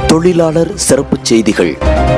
தொழிலாளர் சிறப்புச் செய்திகள்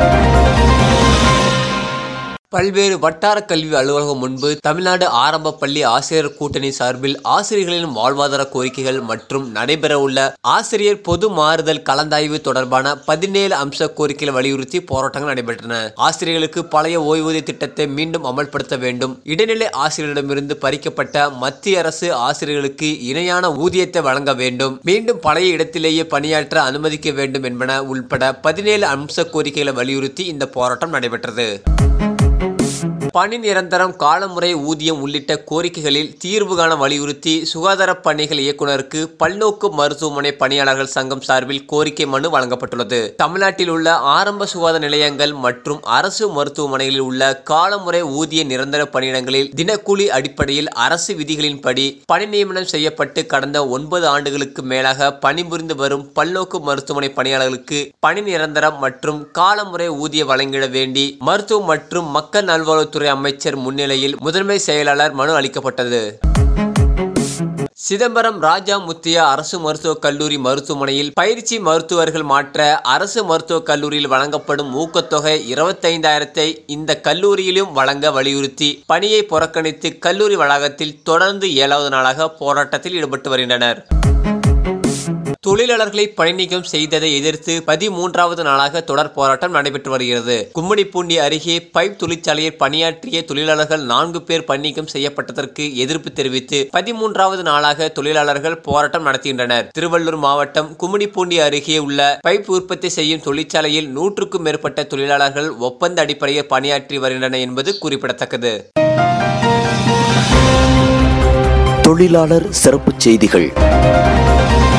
பல்வேறு வட்டார கல்வி அலுவலகம் முன்பு தமிழ்நாடு ஆரம்ப பள்ளி ஆசிரியர் கூட்டணி சார்பில் ஆசிரியர்களின் வாழ்வாதார கோரிக்கைகள் மற்றும் நடைபெறவுள்ள ஆசிரியர் பொது மாறுதல் கலந்தாய்வு தொடர்பான பதினேழு அம்ச கோரிக்கைகளை வலியுறுத்தி போராட்டங்கள் நடைபெற்றன ஆசிரியர்களுக்கு பழைய ஓய்வூதிய திட்டத்தை மீண்டும் அமல்படுத்த வேண்டும் இடைநிலை ஆசிரியரிடமிருந்து பறிக்கப்பட்ட மத்திய அரசு ஆசிரியர்களுக்கு இணையான ஊதியத்தை வழங்க வேண்டும் மீண்டும் பழைய இடத்திலேயே பணியாற்ற அனுமதிக்க வேண்டும் என்பன உள்பட பதினேழு அம்ச கோரிக்கைகளை வலியுறுத்தி இந்த போராட்டம் நடைபெற்றது பணி நிரந்தரம் காலமுறை ஊதியம் உள்ளிட்ட கோரிக்கைகளில் தீர்வு காண வலியுறுத்தி சுகாதார பணிகள் இயக்குநருக்கு பல்நோக்கு மருத்துவமனை பணியாளர்கள் சங்கம் சார்பில் கோரிக்கை மனு வழங்கப்பட்டுள்ளது தமிழ்நாட்டில் உள்ள ஆரம்ப சுகாதார நிலையங்கள் மற்றும் அரசு மருத்துவமனைகளில் உள்ள காலமுறை ஊதிய நிரந்தர பணியிடங்களில் தினக்கூலி அடிப்படையில் அரசு விதிகளின்படி பணி நியமனம் செய்யப்பட்டு கடந்த ஒன்பது ஆண்டுகளுக்கு மேலாக பணிபுரிந்து வரும் பல்நோக்கு மருத்துவமனை பணியாளர்களுக்கு பணி நிரந்தரம் மற்றும் காலமுறை ஊதிய வழங்கிட வேண்டி மருத்துவ மற்றும் மக்கள் நல்வாழ்வுத்துறை அமைச்சர் முன்னிலையில் முதன்மை செயலாளர் மனு அளிக்கப்பட்டது சிதம்பரம் ராஜா முத்தியா அரசு மருத்துவக் கல்லூரி மருத்துவமனையில் பயிற்சி மருத்துவர்கள் மாற்ற அரசு மருத்துவக் கல்லூரியில் வழங்கப்படும் ஊக்கத்தொகை இருபத்தைந்தாயிரத்தை இந்த கல்லூரியிலும் வழங்க வலியுறுத்தி பணியை புறக்கணித்து கல்லூரி வளாகத்தில் தொடர்ந்து ஏழாவது நாளாக போராட்டத்தில் ஈடுபட்டு வருகின்றனர் தொழிலாளர்களை பணிநீக்கம் செய்ததை எதிர்த்து பதிமூன்றாவது நாளாக தொடர் போராட்டம் நடைபெற்று வருகிறது கும்மிடிப்பூண்டி அருகே பைப் தொழிற்சாலையில் பணியாற்றிய தொழிலாளர்கள் நான்கு பேர் பணிநீக்கம் செய்யப்பட்டதற்கு எதிர்ப்பு தெரிவித்து பதிமூன்றாவது நாளாக தொழிலாளர்கள் போராட்டம் நடத்துகின்றனர் திருவள்ளூர் மாவட்டம் கும்மிடிப்பூண்டி அருகே உள்ள பைப் உற்பத்தி செய்யும் தொழிற்சாலையில் நூற்றுக்கும் மேற்பட்ட தொழிலாளர்கள் ஒப்பந்த அடிப்படையில் பணியாற்றி வருகின்றனர் என்பது குறிப்பிடத்தக்கது தொழிலாளர் சிறப்புச் செய்திகள்